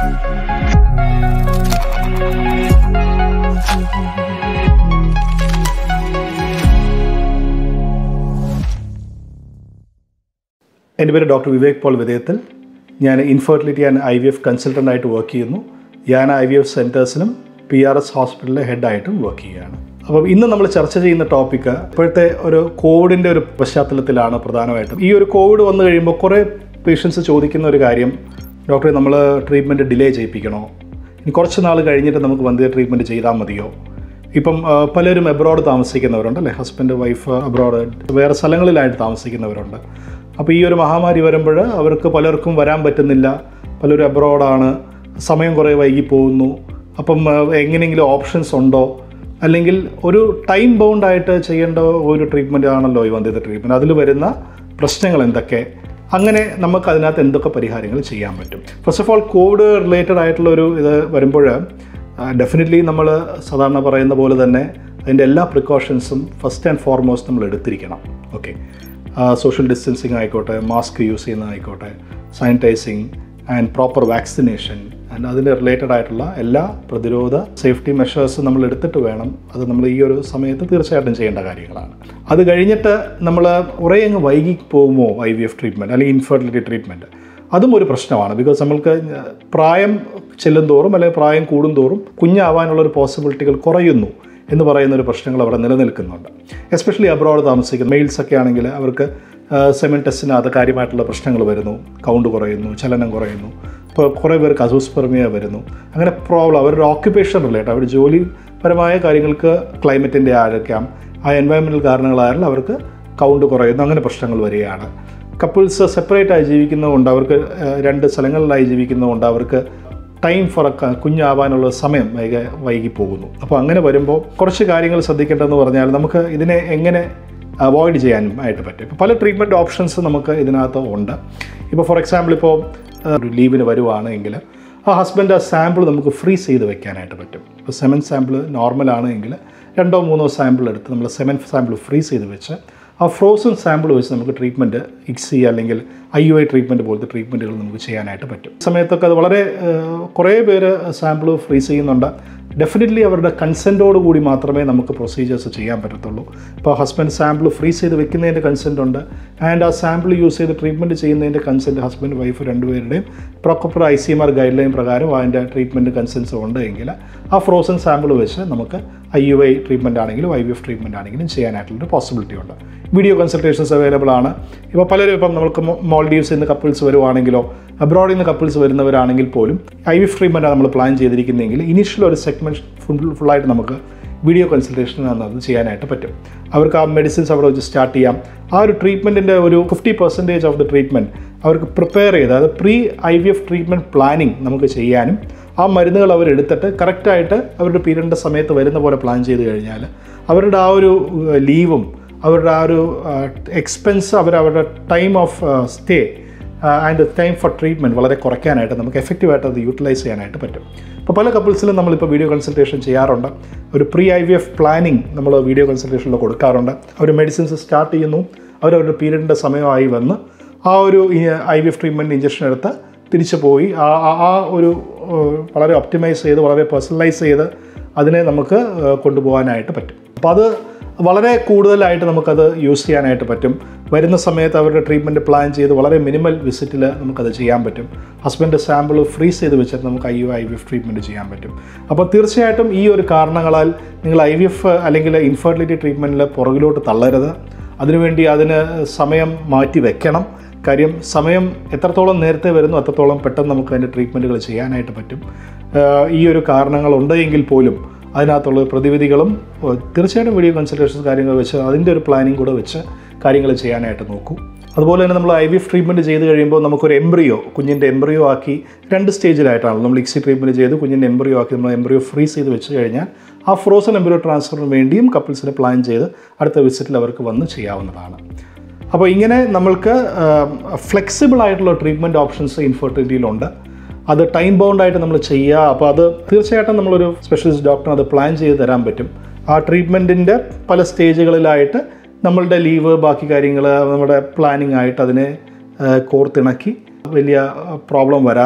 എൻ്റെ പേര് doctor Vivek Paul വിധേയത്തിൽ ഞാൻ infertility and I V F കൺസൾട്ടൻ്റായിട്ട് വർക്ക് ചെയ്യുന്നു ഞാൻ ഐ വി എഫ് സെൻറ്റേഴ്സിലും പി ആർ എസ് ഹോസ്പിറ്റലിലെ ഹെഡായിട്ടും വർക്ക് ചെയ്യുകയാണ് അപ്പം ഇന്ന് നമ്മൾ ചർച്ച ചെയ്യുന്ന ടോപ്പിക്ക് ഇപ്പോഴത്തെ ഒരു കോവിഡിൻ്റെ ഒരു പശ്ചാത്തലത്തിലാണ് പ്രധാനമായിട്ടും ഈ ഒരു കോവിഡ് വന്നു കഴിയുമ്പോൾ കുറേ പേഷ്യൻസ് ചോദിക്കുന്ന ഒരു കാര്യം ഡോക്ടറെ നമ്മൾ ട്രീറ്റ്മെൻറ്റ് ഡിലേ ചെയ്യിപ്പിക്കണോ ഇനി കുറച്ച് നാൾ കഴിഞ്ഞിട്ട് നമുക്ക് വന്ധ്യ ട്രീറ്റ്മെൻറ്റ് ചെയ്താൽ മതിയോ ഇപ്പം ആ, പലരും എബ്രോഡ് താമസിക്കുന്നവരുണ്ട് അല്ലേ ഹസ്ബൻഡ് വൈഫ് അബ്രോഡ് വേറെ സ്ഥലങ്ങളിലായിട്ട് താമസിക്കുന്നവരുണ്ട് അപ്പോൾ ഈ ഒരു മഹാമാരി വരുമ്പോൾ അവർക്ക് പലർക്കും വരാൻ പറ്റുന്നില്ല പലരും അബ്രോഡാണ് സമയം കുറേ വൈകി പോകുന്നു അപ്പം ആ, എങ്ങനെയെങ്കിലും ഓപ്ഷൻസ് ഉണ്ടോ അല്ലെങ്കിൽ ഒരു ടൈം ബൗണ്ട് ആയിട്ട് ചെയ്യേണ്ട ഒരു ട്രീറ്റ്മെൻ്റ് ആണല്ലോ ഈ വന്ധ്യത ട്രീറ്റ്മെൻറ്റ് അതിൽ വരുന്ന പ്രശ്നങ്ങൾ എന്തൊക്കെ അങ്ങനെ നമുക്ക് അതിനകത്ത് എന്തൊക്കെ പരിഹാരങ്ങൾ ചെയ്യാൻ പറ്റും first of all covid related ആയിട്ടുള്ള ഒരു ഇത് വരുമ്പോൾ ഡെഫിനറ്റ്ലി നമ്മൾ സാധാരണ പറയുന്ന പോലെ തന്നെ അതിൻ്റെ എല്ലാ പ്രിക്കോഷൻസും ഫസ്റ്റ് ആൻഡ് ഫോർമോസ്റ്റ് നമ്മൾ എടുത്തിരിക്കണം ഓക്കെ സോഷ്യൽ ഡിസ്റ്റൻസിങ് ആയിക്കോട്ടെ മാസ്ക് യൂസ് ചെയ്യുന്നതായിക്കോട്ടെ sanitising and proper vaccination and അതിന് റിലേറ്റഡ് ആയിട്ടുള്ള എല്ലാ പ്രതിരോധ സേഫ്റ്റി മെഷേഴ്സ് നമ്മൾ എടുത്തിട്ട് വേണം അത് നമ്മൾ ഈ ഒരു സമയത്ത് തീർച്ചയായിട്ടും ചെയ്യേണ്ട കാര്യങ്ങളാണ് അത് കഴിഞ്ഞിട്ട് നമ്മൾ കുറേ അങ്ങ് വൈകി പോകുമോ ഐ വി എഫ് ട്രീറ്റ്മെൻറ്റ് അല്ലെങ്കിൽ ഇൻഫെർട്ടിലിറ്റി ട്രീറ്റ്മെൻറ്റ് അതും ഒരു പ്രശ്നമാണ് ബിക്കോസ് നമ്മൾക്ക് പ്രായം ചെല്ലും തോറും അല്ലെങ്കിൽ പ്രായം കൂടുന്തോറും കുഞ്ഞാവാനുള്ള ഒരു പോസിബിലിറ്റികൾ കുറയുന്നു എന്ന് പറയുന്ന ഒരു പ്രശ്നങ്ങൾ അവിടെ നിലനിൽക്കുന്നുണ്ട് എസ്പെഷ്യലി അബ്രോഡ് താമസിക്കുന്ന മെയിൽസ് ഒക്കെ ആണെങ്കിൽ അവർക്ക് സെമൻ ടെസ്റ്റിനകത്ത് കാര്യമായിട്ടുള്ള പ്രശ്നങ്ങൾ വരുന്നു കൗണ്ട് കുറയുന്നു ചലനം കുറയുന്നു ഇപ്പോൾ കുറേ പേർക്ക് അസൂസ്പെർമിയ വരുന്നു അങ്ങനെ പ്രോബ്ലം അവരുടെ ഓക്യുപ്പേഷൻ റിലേറ്റഡ് അവരുടെ ജോലിപരമായ കാര്യങ്ങൾക്ക് ക്ലൈമറ്റിൻ്റെ ആയിരിക്കാം ആ എൻവയൺമെൻറ്റൽ കാരണങ്ങളായാലും അവർക്ക് കൗണ്ട് കുറയുന്നു അങ്ങനെ പ്രശ്നങ്ങൾ വരികയാണ് കപ്പിൾസ് സെപ്പറേറ്റ് ആയി ജീവിക്കുന്നതുകൊണ്ട് അവർക്ക് ഏഹ്, രണ്ട് സ്ഥലങ്ങളിലായി ജീവിക്കുന്നതുകൊണ്ട് അവർക്ക് ടൈം ഫോർ കുഞ്ഞാവാനുള്ള സമയം വൈകി വൈകി പോകുന്നു അപ്പോൾ അങ്ങനെ വരുമ്പോൾ കുറച്ച് കാര്യങ്ങൾ ശ്രദ്ധിക്കേണ്ടതെന്ന് പറഞ്ഞാൽ നമുക്ക് ഇതിനെ എങ്ങനെ അവോയ്ഡ് ചെയ്യാനും ആയിട്ട് പറ്റും ഇപ്പോൾ പല ട്രീറ്റ്മെൻറ്റ് ഓപ്ഷൻസ് നമുക്ക് ഇതിനകത്ത് ഉണ്ട് ഇപ്പോൾ ഫോർ എക്സാമ്പിൾ ഇപ്പോൾ ഏഹ്, ഒരു ലീവിന് വരുവാണെങ്കിൽ ആ ഹസ്ബൻഡ് ആ സാമ്പിൾ നമുക്ക് ഫ്രീസ് ചെയ്ത് വെക്കാനായിട്ട് പറ്റും ഇപ്പോൾ സെമൻ സാമ്പിൾ നോർമലാണ് എങ്കിൽ രണ്ടോ മൂന്നോ സാമ്പിൾ എടുത്ത് നമ്മൾ സെമൻ സാമ്പിൾ ഫ്രീസ് ചെയ്ത് വെച്ച് ആ ഫ്രോസൺ സാമ്പിൾ വെച്ച് നമുക്ക് ട്രീറ്റ്മെൻറ്റ് ഇക്സി അല്ലെങ്കിൽ ഐ യു ഐ ട്രീറ്റ്മെൻറ്റ് പോലത്തെ ട്രീറ്റ്മെൻറ്റുകൾ നമുക്ക് ചെയ്യാനായിട്ട് പറ്റും ഈ സമയത്തൊക്കെ അത് വളരെ ഏഹ്, കുറേ പേര് സാമ്പിൾ ഫ്രീസ് ചെയ്യുന്നുണ്ട് ഡെഫിനറ്റ്ലി അവരുടെ കൺസെൻറ്റോട് കൂടി മാത്രമേ നമുക്ക് പ്രൊസീജിയേഴ്സ് ചെയ്യാൻ പറ്റത്തുള്ളൂ ഇപ്പോൾ ഹസ്ബൻഡ് സാമ്പിൾ ഫ്രീസ് ചെയ്ത് വെക്കുന്നതിൻ്റെ കൺസെൻറ്റ് ഉണ്ട് ആൻഡ് ആ സാമ്പിൾ യൂസ് ചെയ്ത് ട്രീറ്റ്മെൻറ്റ് ചെയ്യുന്നതിൻ്റെ കൺസെൻറ്റ് ഹസ്ബൻഡ് വൈഫ് രണ്ടുപേരുടെയും proper I C M R guideline പ്രകാരം അതിൻ്റെ ട്രീറ്റ്മെൻറ്റ് കൺസെൻസ് ഉണ്ട് എങ്കിൽ ആ ഫ്രോസൺ സാമ്പിൾ വെച്ച് നമുക്ക് ഐ യു ഐ ട്രീറ്റ്മെൻറ്റ് ആണെങ്കിലും ഐ വി എഫ് ട്രീറ്റ്മെൻറ്റ് ആണെങ്കിലും ചെയ്യാനായിട്ടുള്ളൊരു പോസിബിലിറ്റി ഉണ്ട് വീഡിയോ കൺസൾട്ടേഷൻസ് അവൈലബിൾ ആണ് ഇപ്പോൾ പലരും ഇപ്പം നമുക്ക് മോൾഡീവ്സിൽ നിന്ന് കപ്പിൾസ് വരുവാണെങ്കിലോ അബ്രോഡിൽ നിന്ന് കപ്പിൾസ് വരുന്നവരാണെങ്കിൽ പോലും ഐ വി എഫ് ട്രീറ്റ്മെൻറ്റാണ് നമ്മൾ പ്ലാൻ ചെയ്തിരിക്കുന്നതെങ്കിൽ ഇനീഷ്യൽ ഒരു സെഗ്മെൻറ്റ് ഫുൾ ഫുള്ളായിട്ട് നമുക്ക് വീഡിയോ കൺസൾട്ടേഷൻ അത് ചെയ്യാനായിട്ട് പറ്റും അവർക്ക് ആ മെഡിസിൻസ് അവിടെ വെച്ച് സ്റ്റാർട്ട് ചെയ്യാം ആ ഒരു ട്രീറ്റ്മെൻറ്റിൻ്റെ ഒരു fifty percentage of the treatment അവർക്ക് പ്രിപ്പയർ ചെയ്ത് അതായത് pre I V F treatment planning നമുക്ക് ചെയ്യാനും ആ മരുന്നുകൾ അവരെടുത്തിട്ട് കറക്റ്റായിട്ട് അവരുടെ പീരിയഡിൻ്റെ സമയത്ത് വരുന്ന പോലെ പ്ലാൻ ചെയ്ത് കഴിഞ്ഞാൽ അവരുടെ ആ ഒരു ലീവും അവരുടെ ആ ഒരു എക്സ്പെൻസ് അവർ അവരുടെ time of stay and time for treatment വളരെ കുറയ്ക്കാനായിട്ട് നമുക്ക് എഫക്റ്റീവായിട്ട് അത് യൂട്ടിലൈസ് ചെയ്യാനായിട്ട് പറ്റും അപ്പോൾ പല കപ്പിൾസിലും നമ്മളിപ്പോൾ വീഡിയോ കൺസൾട്ടേഷൻ ചെയ്യാറുണ്ട് ഒരു pre I V F planning നമ്മൾ വീഡിയോ കൺസൾട്ടേഷനിൽ കൊടുക്കാറുണ്ട് അവർ മെഡിസിൻസ് സ്റ്റാർട്ട് ചെയ്യുന്നു അവരവരുടെ പീരിയഡിൻ്റെ സമയമായി വന്ന് ആ ഒരു I V F treatment injection എടുത്ത് തിരിച്ചു പോയി ആ ആ- ആ ഒരു ഏഹ്, വളരെ ഒപ്റ്റിമൈസ് ചെയ്ത് വളരെ പേഴ്സണലൈസ് ചെയ്ത് അതിനെ നമുക്ക് ഏഹ്, കൊണ്ടുപോകാനായിട്ട് പറ്റും അപ്പോൾ അത് വളരെ കൂടുതലായിട്ട് നമുക്കത് യൂസ് ചെയ്യാനായിട്ട് പറ്റും വരുന്ന സമയത്ത് അവരുടെ ട്രീറ്റ്മെൻറ്റ് പ്ലാൻ ചെയ്ത് വളരെ മിനിമൽ വിസിറ്റിൽ നമുക്കത് ചെയ്യാൻ പറ്റും ഹസ്ബൻഡ് സാമ്പിൾ ഫ്രീസ് ചെയ്ത് വെച്ചിട്ട് നമുക്ക് I U I V F treatment ചെയ്യാൻ പറ്റും അപ്പോൾ തീർച്ചയായിട്ടും ഈ ഒരു കാരണങ്ങളാൽ നിങ്ങൾ ഐ വി എഫ് അല്ലെങ്കിൽ ഇൻഫെർട്ടിലിറ്റി ട്രീറ്റ്മെൻറ്റിൽ പുറകിലോട്ട് തള്ളരുത് അതിനുവേണ്ടി അതിന് സമയം മാറ്റി വെക്കണം കാര്യം സമയം എത്രത്തോളം നേരത്തെ വരുന്നു അത്രത്തോളം പെട്ടെന്ന് നമുക്ക് അതിൻ്റെ ട്രീറ്റ്മെൻറ്റുകൾ ചെയ്യാനായിട്ട് പറ്റും ആഹ് ഈ ഒരു കാരണങ്ങളുണ്ട് എങ്കിൽ പോലും അതിനകത്തുള്ള പ്രതിവിധികളും ഏഹ് തീർച്ചയായിട്ടും വീഡിയോ കൺസൾട്ടേഷൻസ് കാര്യങ്ങൾ വെച്ച് അതിൻ്റെ ഒരു പ്ലാനിങ് കൂടെ വെച്ച് കാര്യങ്ങൾ ചെയ്യാനായിട്ട് നോക്കൂ അതുപോലെ തന്നെ നമ്മൾ ഐ വി എഫ് ട്രീറ്റ്മെൻറ്റ് ചെയ്ത് കഴിയുമ്പോൾ നമുക്കൊരു എംബ്രിയോ കുഞ്ഞിൻ്റെ എംബ്രിയോ ആക്കി രണ്ട് സ്റ്റേജിലായിട്ടാണ് നമ്മൾ ഇക്സി ട്രീറ്റ്മെൻറ്റ് ചെയ്ത് കുഞ്ഞിൻ്റെ എംബ്രിയോ ആക്കി നമ്മൾ എംബ്രിയോ ഫ്രീസ് ചെയ്ത് വെച്ച് കഴിഞ്ഞാൽ ആ ഫ്രോസൺ എംബ്രിയോ ട്രാൻസ്ഫറിന് വേണ്ടിയും കപ്പിൾസിന് പ്ലാൻ ചെയ്ത് അടുത്ത വിസിറ്റിൽ അവർക്ക് വന്ന് ചെയ്യാവുന്നതാണ് അപ്പോൾ ഇങ്ങനെ നമ്മൾക്ക് ഫ്ലെക്സിബിൾ ആയിട്ടുള്ള ട്രീറ്റ്മെൻറ്റ് ഓപ്ഷൻസ് ഇൻഫെർട്ടിലിറ്റിയിലുണ്ട് അത് ടൈം ബൗണ്ടായിട്ട് നമ്മൾ ചെയ്യുക അപ്പോൾ അത് തീർച്ചയായിട്ടും നമ്മളൊരു സ്പെഷ്യലിസ്റ്റ് ഡോക്ടറിന് അത് പ്ലാൻ ചെയ്ത് തരാൻ പറ്റും ആ ട്രീറ്റ്മെൻറ്റിൻ്റെ പല സ്റ്റേജുകളിലായിട്ട് നമ്മളുടെ ലീവ് ബാക്കി കാര്യങ്ങൾ നമ്മുടെ പ്ലാനിങ് ആയിട്ട് അതിനെ ആ, കോർത്തിണക്കി വലിയ പ്രോബ്ലം വരാതെ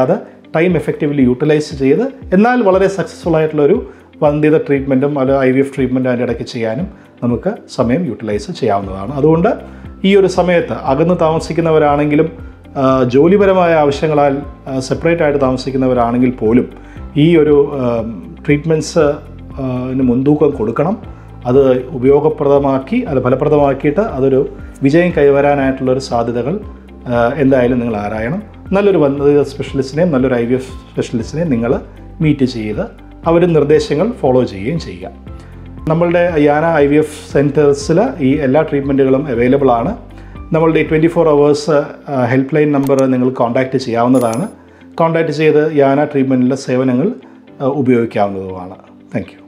ടൈം എഫക്റ്റീവ്ലി യൂട്ടിലൈസ് ചെയ്ത് എന്നാൽ വളരെ സക്സസ്ഫുൾ ആയിട്ടുള്ളൊരു വന്ധ്യത ട്രീറ്റ്മെൻറ്റും അല്ല ഐ വി എഫ് ട്രീറ്റ്മെൻറ്റും അതിൻ്റെ ഇടയ്ക്ക് ചെയ്യാനും നമുക്ക് സമയം യൂട്ടിലൈസ് ചെയ്യാവുന്നതാണ് അതുകൊണ്ട് ഈ ഒരു സമയത്ത് അകന്ന് താമസിക്കുന്നവരാണെങ്കിലും ആ, ജോലിപരമായ ആവശ്യങ്ങളാൽ സെപ്പറേറ്റ് ആയിട്ട് താമസിക്കുന്നവരാണെങ്കിൽ പോലും ഈ ഒരു ട്രീറ്റ്മെൻറ്റ്സ് മുൻതൂക്കം കൊടുക്കണം അത് ഉപയോഗപ്രദമാക്കി അത് ഫലപ്രദമാക്കിയിട്ട് അതൊരു വിജയം കൈവരാനായിട്ടുള്ളൊരു സാധ്യതകൾ ആ, എന്തായാലും നിങ്ങൾ ആരായണം നല്ലൊരു വന്ധ്യത സ്പെഷ്യലിസ്റ്റിനെയും നല്ലൊരു ഐ വി എഫ് സ്പെഷ്യലിസ്റ്റിനെയും നിങ്ങൾ മീറ്റ് ചെയ്ത് അവർ നിർദ്ദേശങ്ങൾ ഫോളോ ചെയ്യുകയും ചെയ്യുക നമ്മളുടെ യാന ഐ വി എഫ് സെൻറ്റേഴ്സിൽ ഈ എല്ലാ ട്രീറ്റ്മെൻറ്റുകളും അവൈലബിൾ ആണ് നമ്മളുടെ twenty four hours helpline number നിങ്ങൾ കോൺടാക്റ്റ് ചെയ്യാവുന്നതാണ് കോൺടാക്റ്റ് ചെയ്ത് യാന ട്രീറ്റ്മെൻറ്റിലെ സേവനങ്ങൾ ആ, ഉപയോഗിക്കാവുന്നതുമാണ് താങ്ക് യു